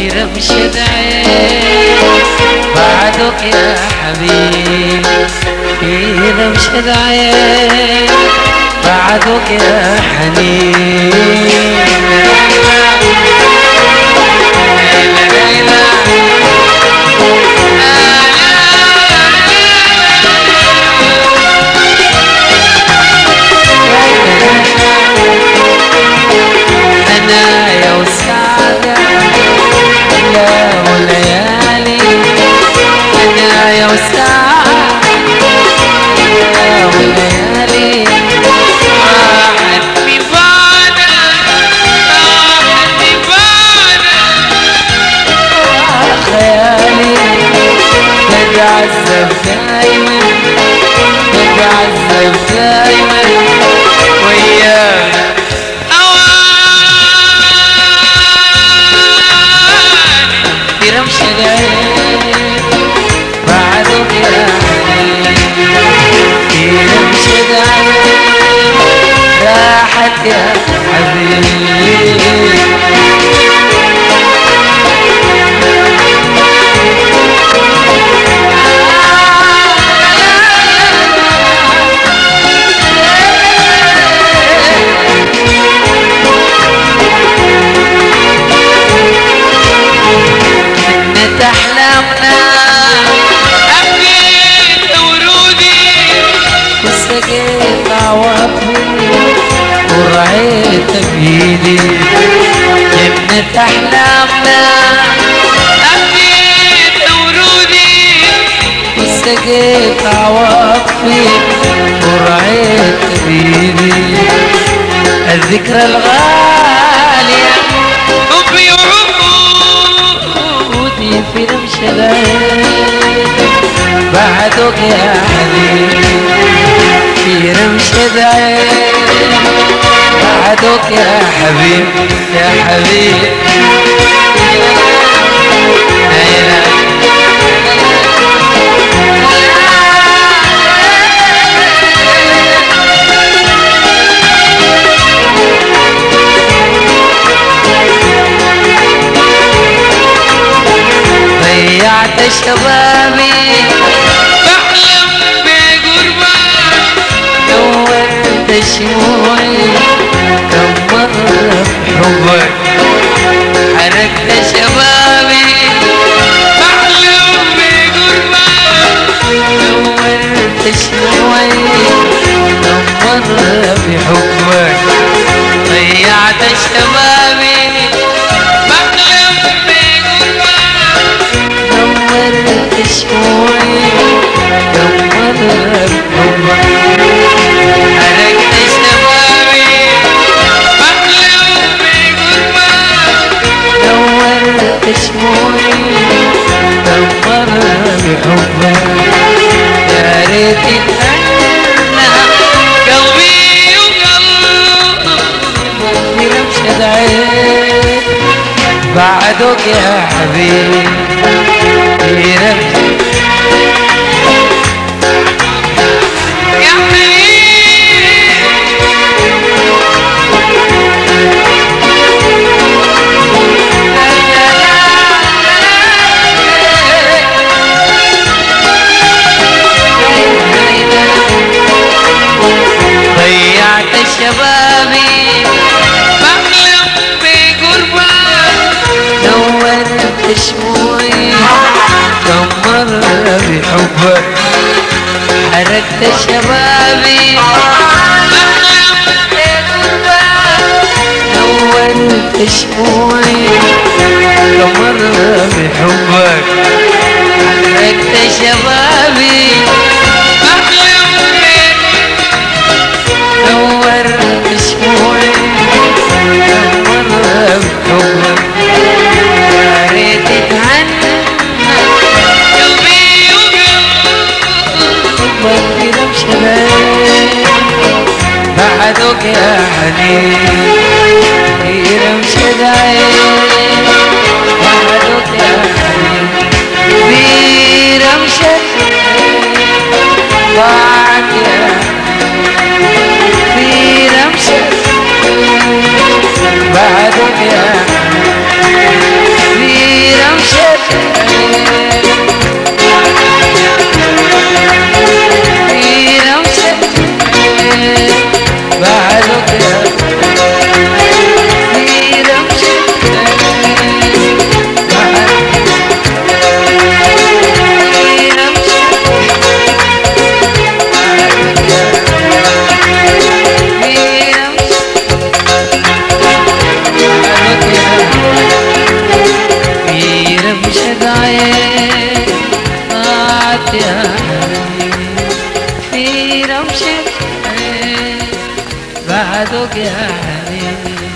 رمشة عين بعدك يا حبيب في رمشة عين بعدك يا حنين أنا يا وسعادة يا وليالي أنا يا وسعادة يا وليالي راحت ببانا راحت ببانا خيالي بتعذب دايما بتعذب دايما وياك في رمش العين بعدك يا حبيبي في رمش العين راحت يا حبيبي جنة أحلامنا أبنيت ورودي وسقيت عواطفي ورعيت بإيدي جنة أحلامنا أبنيت ورودي وسقيت عواطفي ورعيت بإيدي الذكرى الغالية حبي وعمري ودي في رمش العين بعدك يا حبيبي في رمش العين بعدك يا حبيبي يا حبيبي لا ضيعت شبابي بحلم بقربك نورت شموعي كم مرة بحبك حركت شبابي بحلم بقربك نورت شموعي كم مرة بحبك ضيعت شبابي بحلم بقربك نورت شموعي كم مرة بحبك حركت شبابي بحلم بقربك نورت شموعي كم مرة بحبك يا ريت تتهنى قلبي وقلبك في رمشة عين بعدك يا حبيبي في رمشة يا حبيبي ضيعت شبابي بحلم بقربك نورت شموعي كم مرة بحبك حركت شبابي بحلم نورت شموعي كم مرة بحبك حركت شبابي بحلم نورت شموعي كم مرة بحبك يا ريت تتهنى قلبي وقلبك حبك في رمش العين بعدك يا حنين في رمش العين بعدك يا حنين في رمش العين ضاعت يا في رمش العين بعدك يا حنين في في رمش بعدك يا حنين